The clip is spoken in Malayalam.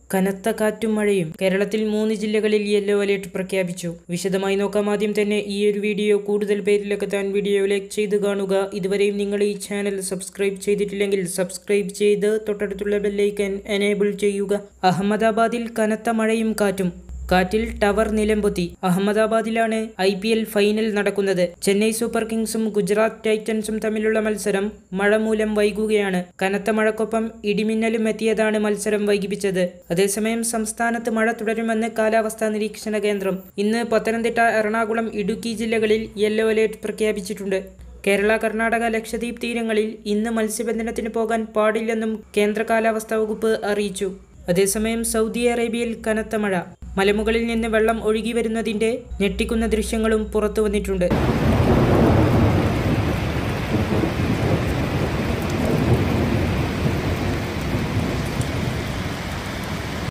കനത്ത കാറ്റും മഴയും കേരളത്തിൽ മൂന്ന് ജില്ലകളിൽ യെല്ലോ അലേർട്ട് പ്രഖ്യാപിച്ചു വിശദമായി നോക്കാം ആദ്യം തന്നെ ഈ ഒരു വീഡിയോ കൂടുതൽ പേരിലെത്താൻ വീഡിയോ ലൈക്ക് ചെയ്ത് കാണുക ഇതുവരെയും നിങ്ങൾ ഈ ചാനൽ സബ്സ്ക്രൈബ് ചെയ്തിട്ടില്ലെങ്കിൽ സബ്സ്ക്രൈബ് ചെയ്ത് തൊട്ടടുത്തുള്ള ബെല്ലൈക്കൻ എനേബിൾ ചെയ്യുക അഹമ്മദാബാദിൽ കനത്ത മഴയും കാറ്റും കാറ്റിൽ ടവർ നിലംപൊത്തി അഹമ്മദാബാദിലാണ് ഐ പി എൽ ഫൈനൽ നടക്കുന്നത് ചെന്നൈ സൂപ്പർ കിങ്സും ഗുജറാത്ത് ടൈറ്റൻസും തമ്മിലുള്ള മത്സരം മഴ മൂലം വൈകുകയാണ് കനത്ത മഴക്കൊപ്പം ഇടിമിന്നലും എത്തിയതാണ് മത്സരം വൈകിപ്പിച്ചത് അതേസമയം സംസ്ഥാനത്ത് മഴ തുടരുമെന്ന് കാലാവസ്ഥാ നിരീക്ഷണ കേന്ദ്രം ഇന്ന് പത്തനംതിട്ട എറണാകുളം ഇടുക്കി ജില്ലകളിൽ യെല്ലോ അലേർട്ട് പ്രഖ്യാപിച്ചിട്ടുണ്ട് കേരള കർണാടക ലക്ഷദ്വീപ് തീരങ്ങളിൽ ഇന്ന് മത്സ്യബന്ധനത്തിന് പോകാൻ പാടില്ലെന്നും കേന്ദ്ര കാലാവസ്ഥാ വകുപ്പ് അറിയിച്ചു അതേസമയം സൗദി അറേബ്യയിൽ കനത്ത മഴ മലമുകളിൽ നിന്ന് വെള്ളം ഒഴുകി വരുന്നതിന്റെ ഞെട്ടിക്കുന്ന ദൃശ്യങ്ങളും പുറത്തു വന്നിട്ടുണ്ട്